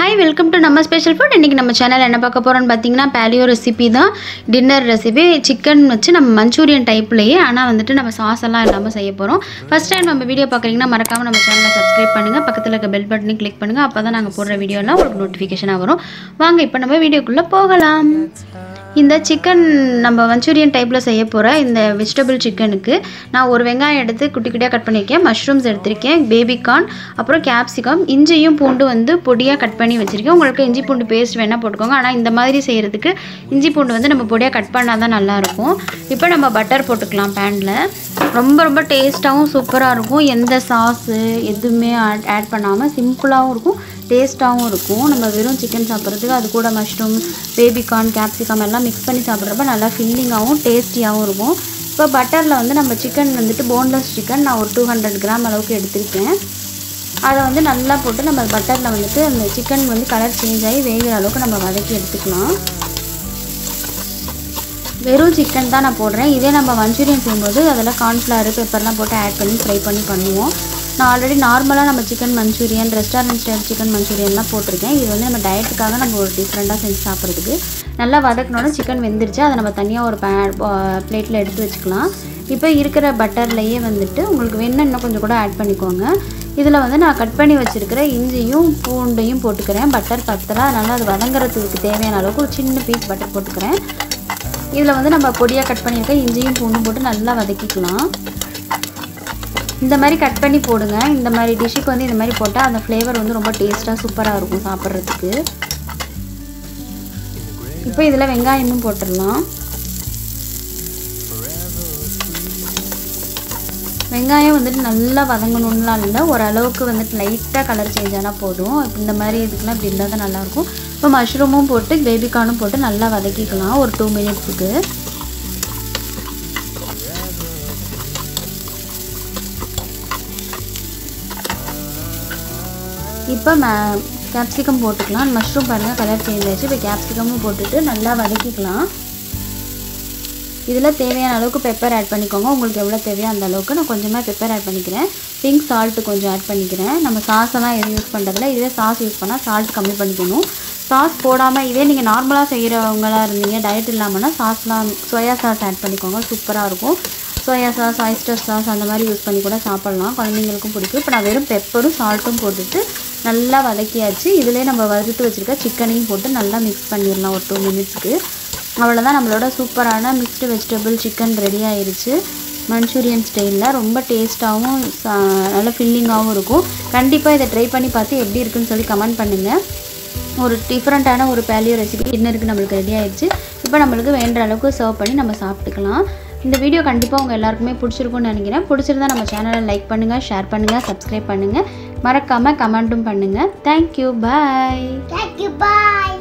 Hi welcome to நம்ம special food இன்றைக்கி நம்ம சேனல் என்ன பார்க்க போகிறோம்னு பார்த்தீங்கன்னா பேலியோ ரெசிபி தான் டின்னர் ரெசிபி சிக்கன் வச்சு நம்ம மஞ்சூரியன் டைப்லேயே ஆனால் வந்துட்டு நம்ம சாஸ் எல்லாம் இல்லாமல் செய்ய போகிறோம் ஃபஸ்ட் டைம் நம்ம வீடியோ பார்க்குறீங்கன்னா மறக்காமல் நம்ம சேனலை சப்ஸ்கிரைப் பண்ணுங்கள் பக்கத்தில் இருக்க பெல் பட்டனையும் கிளிக் பண்ணுங்கள் அப்போ தான் நாங்கள் போடுற வீடியோலாம் உங்களுக்கு நோட்டிஃபிகேஷனாக வரும் வாங்க இப்போ நம்ம வீடியோக்குள்ளே போகலாம் இந்த சிக்கன் நம்ம மஞ்சூரியன் டைப்பில் செய்ய போகிற இந்த வெஜிடபிள் சிக்கனுக்கு நான் ஒரு வெங்காயம் எடுத்து குட்டி குட்டியாக கட் பண்ணியிருக்கேன் மஷ்ரூம்ஸ் எடுத்திருக்கேன் பேபிகார்ன் அப்புறம் கேப்சிகம் இஞ்சியும் பூண்டு வந்து பொடியாக கட் பண்ணி வச்சுருக்கேன் உங்களுக்கு இஞ்சி பூண்டு பேஸ்ட் வேணால் போட்டுக்கோங்க ஆனால் இந்த மாதிரி செய்கிறதுக்கு இஞ்சி பூண்டு வந்து நம்ம பொடியாக கட் பண்ணால் தான் நல்லாயிருக்கும் இப்போ நம்ம பட்டர் போட்டுக்கலாம் பேனில் ரொம்ப ரொம்ப டேஸ்ட்டாகவும் சூப்பராக இருக்கும் எந்த சாஸு எதுவுமே ஆட் ஆட் பண்ணாமல் சிம்பிளாகவும் இருக்கும் டேஸ்ட்டாகவும் இருக்கும் நம்ம வெறும் சிக்கன் சாப்பிட்றதுக்கு அது கூட மஷ்ரூம் பேபிகார்ன் கேப்சிகம் எல்லாம் மிக்ஸ் பண்ணி சாப்பிட்றப்ப நல்லா ஃபில்லிங்காகவும் டேஸ்டியாகவும் இருக்கும் இப்போ பட்டரில் வந்து நம்ம சிக்கன் வந்துட்டு போன்லெஸ் சிக்கன் நான் ஒரு டூ ஹண்ட்ரட் கிராம் அளவுக்கு எடுத்திருக்கேன் அதை வந்து நல்லா போட்டு நம்ம பட்டரில் வந்துட்டு அந்த சிக்கன் வந்து கலர் சேஞ்ச் ஆகி வேகிற அளவுக்கு நம்ம வதக்கி எடுத்துக்கலாம் வெறும் சிக்கன் தான் நான் போடுறேன் இதே நம்ம மஞ்சூரியன் செய்யும்போது அதில் கார்ன்ஃப்ளவர் பெப்பர்லாம் போட்டு ஆட் பண்ணி ஃப்ரை பண்ணி பண்ணுவோம் நான் ஆல்ரெடி நார்மலாக நம்ம chicken manchurian restaurant style chicken மஞ்சூரியன்லாம் போட்டிருக்கேன் இது வந்து நம்ம டயட்டுக்காக நம்ம ஒரு டிஃப்ரெண்ட்டாக செஞ்சு சாப்பிட்றதுக்கு நல்லா வதக்கணுன்னா சிக்கன் வெந்துருச்சு அதை நம்ம தனியாக ஒரு பே பிளேட்டில் எடுத்து வச்சுக்கலாம் இப்போ இருக்கிற பட்டர்லேயே வந்துட்டு உங்களுக்கு வேணும்னா இன்னும் கொஞ்சம் கூட ஆட் பண்ணிக்கோங்க இதில் வந்து நான் கட் பண்ணி வச்சுருக்கிற இஞ்சியும் பூண்டையும் போட்டுக்கிறேன் பட்டர் பத்தலை அதனால் அது வதங்குறதுக்கு தேவையான அளவுக்கு ஒரு சின்ன பீஸ் பட்டர் போட்டுக்கிறேன் இதில் வந்து நம்ம பொடியாக கட் பண்ணியிருக்க இஞ்சியும் பூண்டும் போட்டு நல்லா வதக்கிக்கலாம் இந்த மாதிரி கட் பண்ணி போடுங்க இந்த மாதிரி டிஷ்ஷுக்கு வந்து இந்த மாதிரி போட்டால் அந்த ஃப்ளேவர் வந்து ரொம்ப டேஸ்ட்டாக சூப்பராக இருக்கும் சாப்பிட்றதுக்கு இப்போ இதில் வெங்காயமும் போட்டுடலாம் வெங்காயம் வந்துட்டு நல்லா வதங்கணும்லாம் இல்லை ஓரளவுக்கு வந்துட்டு லைட்டாக கலர் சேஞ்ச் ஆனால் போதும் இப்போ இந்த மாதிரி இதுக்கெலாம் இப்படி இருந்தால் தான் நல்லாயிருக்கும் இப்போ மஷ்ரூமும் போட்டு பேபிகார்னும் போட்டு நல்லா வதக்கிக்கலாம் ஒரு டூ மினிட்ஸுக்கு இப்போ ம கேப்சிகம் போட்டுக்கலாம் மஷ்ரூம் பாருங்கள் கலர் சேஞ்ச் ஆச்சு இப்போ கேப்சிகமும் போட்டுட்டு நல்லா வதக்கிக்கலாம் இதில் தேவையான அளவுக்கு பெப்பர் ஆட் பண்ணிக்கோங்க உங்களுக்கு எவ்வளோ தேவையோ அந்த அளவுக்கு நான் கொஞ்சமாக பெப்பர் ஆட் பண்ணிக்கிறேன் பிங்க் சால்ட்டு கொஞ்சம் ஆட் பண்ணிக்கிறேன் நம்ம சாஸெல்லாம் எதுவும் யூஸ் பண்ணுறதில்ல இதே சாஸ் யூஸ் பண்ணால் சால்ட் கம்மி பண்ணிக்கணும் சாஸ் போடாமல் இதே நீங்கள் நார்மலாக செய்கிறவங்களா இருந்தீங்க டயட் இல்லாமல்னா சாஸ்லாம் சோயா சாஸ் ஆட் பண்ணிக்கோங்க சூப்பராக இருக்கும் சோயா சாஸ் ஆயிஸ்டர் சாஸ் அந்த மாதிரி யூஸ் பண்ணி கூட சாப்பிட்லாம் குழந்தைங்களுக்கும் பிடிக்கும் இப்போ நான் வெறும் பெப்பரும் சால்ட்டும் போட்டுட்டு நல்லா வதக்கியாச்சு இதிலே நம்ம வறுத்து வச்சுருக்க சிக்கனையும் போட்டு நல்லா மிக்ஸ் பண்ணிடலாம் ஒரு டூ மினிட்ஸ்க்கு அவ்வளோதான் நம்மளோட சூப்பரான மிக்ஸ்டு வெஜிடபிள் சிக்கன் ரெடி ஆயிருச்சு மஞ்சூரியன் ஸ்டைலில் ரொம்ப டேஸ்ட்டாகவும் நல்ல ஃபில்லிங்காகவும் இருக்கும் கண்டிப்பாக இதை ட்ரை பண்ணி பார்த்து எப்படி இருக்குன்னு சொல்லி கமெண்ட் பண்ணுங்கள் ஒரு டிஃப்ரெண்ட்டான ஒரு பேலியோ ரெசிபி டின்னருக்கு நம்மளுக்கு ரெடி ஆயிடுச்சு இப்போ நம்மளுக்கு வேண்ட அளவுக்கு சர்வ் பண்ணி நம்ம சாப்பிட்டுக்கலாம் இந்த வீடியோ கண்டிப்பாக உங்கள் எல்லாருக்குமே பிடிச்சிருக்கும்னு நினைக்கிறேன் பிடிச்சிருந்தா நம்ம சேனலை லைக் பண்ணுங்கள் ஷேர் பண்ணுங்கள் சப்ஸ்கிரைப் பண்ணுங்கள் மறக்காமல் கமெண்ட்டும் பண்ணுங்கள் thank you bye Thank you. Bye.